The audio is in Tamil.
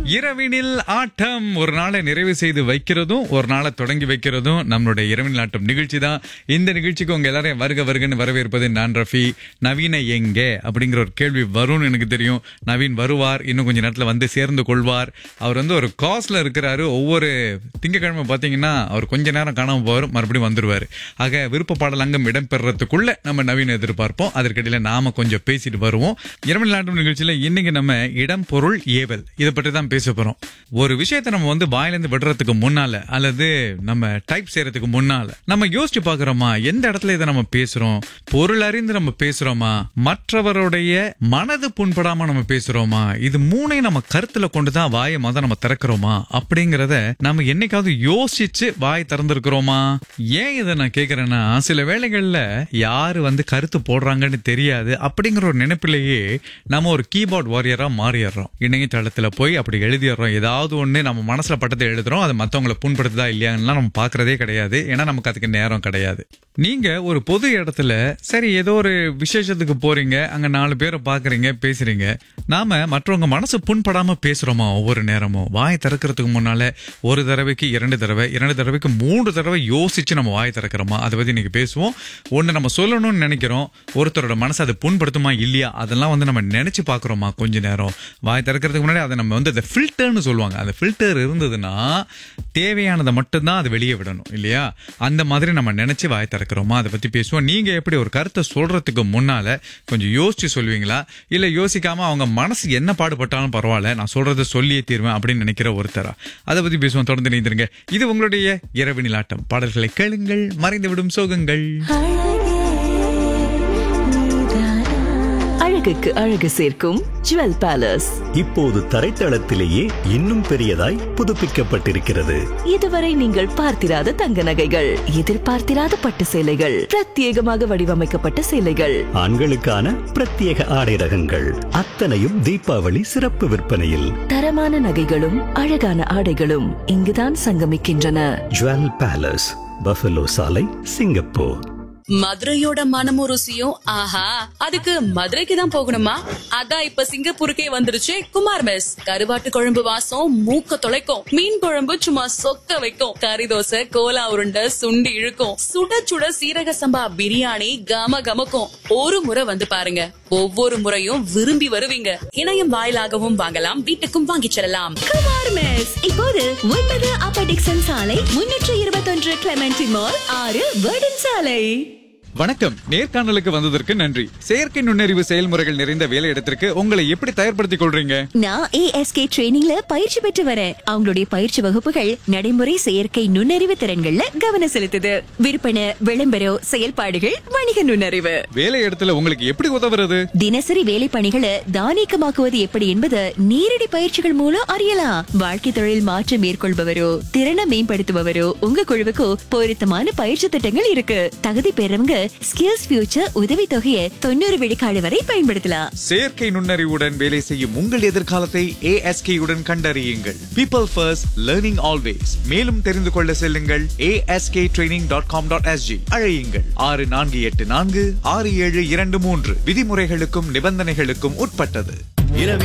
இரவினில் ஆட்டம் ஒரு நாளை நிறைவு செய்து வைக்கிறதும் ஒரு நாளை தொடங்கி வைக்கிறதும் நம்மளுடைய இரவினில் ஆட்டம் நிகழ்ச்சி தான் இந்த நிகழ்ச்சிக்கு உங்க எல்லாரையும் வருக வருகன்னு வரவேற்பது நான் ரஃபி நவீன எங்கே அப்படிங்கிற ஒரு கேள்வி வரும்னு எனக்கு தெரியும் நவீன் வருவார் இன்னும் கொஞ்ச நேரத்தில் வந்து சேர்ந்து கொள்வார் அவர் வந்து ஒரு காஸ்ல இருக்கிறாரு ஒவ்வொரு திங்கக்கிழமை பார்த்தீங்கன்னா அவர் கொஞ்ச நேரம் காணாம போவார் மறுபடியும் வந்துருவாரு ஆக விருப்ப பாடல் அங்கம் இடம்பெறதுக்குள்ள நம்ம நவீன் எதிர்பார்ப்போம் அதற்கிடையில நாம கொஞ்சம் பேசிட்டு வருவோம் இரவில் நாட்டம் நிகழ்ச்சியில இன்னைக்கு நம்ம இடம் பொருள் ஏவல் இதை பற்றி தான் பேச போறோம் ஒரு விஷயத்தை நம்ம வந்து வாயிலிருந்து விடுறதுக்கு முன்னால அல்லது நம்ம டைப் செய்யறதுக்கு முன்னால நம்ம யோசிச்சு பாக்குறோமா எந்த இடத்துல இதை நம்ம பேசுறோம் பொருள் அறிந்து நம்ம பேசுறோமா மற்றவருடைய மனது புண்படாம நம்ம பேசுறோமா இது மூணையும் நம்ம கருத்துல கொண்டுதான் வாயை மொத நம்ம திறக்கிறோமா அப்படிங்கறத நம்ம என்னைக்காவது யோசிச்சு வாய் திறந்திருக்கிறோமா ஏன் இதை நான் கேக்குறேன்னா சில வேளைகள்ல யாரு வந்து கருத்து போடுறாங்கன்னு தெரியாது அப்படிங்கிற ஒரு நினைப்பிலேயே நம்ம ஒரு கீபோர்ட் வாரியரா மாறிடுறோம் இணையதளத்துல போய் அப்படி எழுதிடுறோம் ஏதாவது ஒண்ணு நம்ம மனசுல பட்டதை எழுதுறோம் அது மத்தவங்களை புண்படுத்துதா இல்லையான்னுலாம் நம்ம பாக்குறதே கிடையாது ஏன்னா நமக்கு அதுக்கு நேரம் கிடையாது நீங்க ஒரு பொது இடத்துல சரி ஏதோ ஒரு விசேஷத்துக்கு போறீங்க அங்க நாலு பேரை பாக்குறீங்க பேசுறீங்க நாம மற்றவங்க மனசு புண்படாம பேசுறோமா ஒவ்வொரு நேரமும் வாய் திறக்கிறதுக்கு முன்னால ஒரு தடவைக்கு இரண்டு தடவை இரண்டு தடவைக்கு மூன்று தடவை யோசிச்சு நம்ம வாய் திறக்கிறோமா அதை பத்தி இன்னைக்கு பேசுவோம் ஒண்ணு நம்ம சொல்லணும்னு நினைக்கிறோம் ஒருத்தரோட மனசு அது புண்படுத்துமா இல்லையா அதெல்லாம் வந்து நம்ம நினைச்சு பாக்குறோமா கொஞ்ச நேரம் வாய் திறக்கிறதுக்கு முன்னாடி அதை நம்ம வந்து அந்த ஃபில்டர்னு சொல்லுவாங்க அந்த ஃபில்டர் இருந்ததுன்னா தேவையானதை மட்டும்தான் அது வெளியே விடணும் இல்லையா அந்த மாதிரி நம்ம நினைச்சு வாய் திறக்கிறோமா அதை பத்தி பேசுவோம் நீங்க எப்படி ஒரு கருத்தை சொல்றதுக்கு முன்னால கொஞ்சம் யோசிச்சு சொல்லுவீங்களா இல்ல யோசிக்காம அவங்க மனசு என்ன பாடுபட்டாலும் பரவாயில்ல நான் சொல்றதை சொல்லியே தீர்வேன் அப்படின்னு நினைக்கிற ஒருத்தரா அதை பத்தி பேசுவோம் தொடர்ந்து நீந்திருங்க இது உங்களுடைய இரவு நிலாட்டம் பாடல்களை கேளுங்கள் மறைந்து விடும் சோகங்கள் அழகுக்கு அழகு சேர்க்கும் ஜுவல் பேலஸ் இப்போது தரைத்தளத்திலேயே இன்னும் பெரியதாய் புதுப்பிக்கப்பட்டிருக்கிறது இதுவரை நீங்கள் பார்த்திராத தங்க நகைகள் எதிர்பார்த்திராத பட்டு சேலைகள் பிரத்யேகமாக வடிவமைக்கப்பட்ட சேலைகள் ஆண்களுக்கான பிரத்யேக ஆடை ரகங்கள் அத்தனையும் தீபாவளி சிறப்பு விற்பனையில் தரமான நகைகளும் அழகான ஆடைகளும் இங்குதான் சங்கமிக்கின்றன ஜுவல் பேலஸ் பஃபலோ சாலை சிங்கப்பூர் மதுரையோட மனமும் ருசியும் ஆஹா அதுக்கு மதுரைக்கு தான் போகணுமா அதான் இப்ப சிங்கப்பூருக்கே வந்துருச்சு குமார் மெஸ் கருவாட்டு குழம்பு வாசம் மூக்க தொலைக்கும் மீன் குழம்பு சும்மா சொக்க வைக்கும் கறி தோசை கோலா உருண்டை சுண்டி இழுக்கும் சுட சுட சீரக சம்பா பிரியாணி கம கமக்கும் ஒரு முறை வந்து பாருங்க ஒவ்வொரு முறையும் விரும்பி வருவீங்க இணையம் வாயிலாகவும் வாங்கலாம் வீட்டுக்கும் வாங்கிச் செல்லலாம் குமார் மெஸ் இப்போது ஒன்பது அப்பர் டிக்சன் சாலை முன்னூற்று இருபத்தொன்று கிளமெண்டி மால் ஆறு வேர்டன் சாலை வணக்கம் நேர்காணலுக்கு வந்ததற்கு நன்றி செயற்கை நுண்ணறிவு செயல்முறைகள் நிறைந்த வேலையிடத்திற்கு உங்களை எப்படி தயார்படுத்திக் கொள்றீங்க நான் ஏஎஸ்கே ட்ரைனிங்ல பயிற்சி பெற்று வரேன் அவங்களுடைய பயிற்சி வகுப்புகள் நடைமுறை செயற்கை நுண்ணறிவு திறன்கள்ல கவனம் செலுத்துது விற்பனை விளம்பரம் செயல்பாடுகள் வணிக நுண்ணறிவு வேலையிடத்துல உங்களுக்கு எப்படி உதவுறது தினசரி வேலை பணிகளை தானியக்கமாக்குவது எப்படி என்பது நேரடி பயிற்சிகள் மூலம் அறியலாம் வாழ்க்கை தொழில் மாற்றம் மேற்கொள்பவரோ திறனை மேம்படுத்துபவரோ உங்க குழுவுக்கு பொருத்தமான பயிற்சி திட்டங்கள் இருக்கு தகுதி பெறவங்க ஸ்கில்ஸ் ஃபியூச்சர் உதவி தொகையை தொண்ணூறு விழுக்காடு வரை பயன்படுத்தலாம் செயற்கை நுண்ணறிவுடன் வேலை செய்யும் உங்கள் எதிர்காலத்தை ASK உடன் கண்டறியுங்கள் பீப்பிள் ஃபர்ஸ்ட் லேர்னிங் ஆல்வேஸ் மேலும் தெரிந்து கொள்ள செல்லுங்கள் ASK training dot com dot SG அழையுங்கள் ஆறு நான்கு எட்டு நான்கு ஆறு ஏழு இரண்டு மூன்று விதிமுறைகளுக்கும் நிபந்தனைகளுக்கும் உட்பட்டது இரவி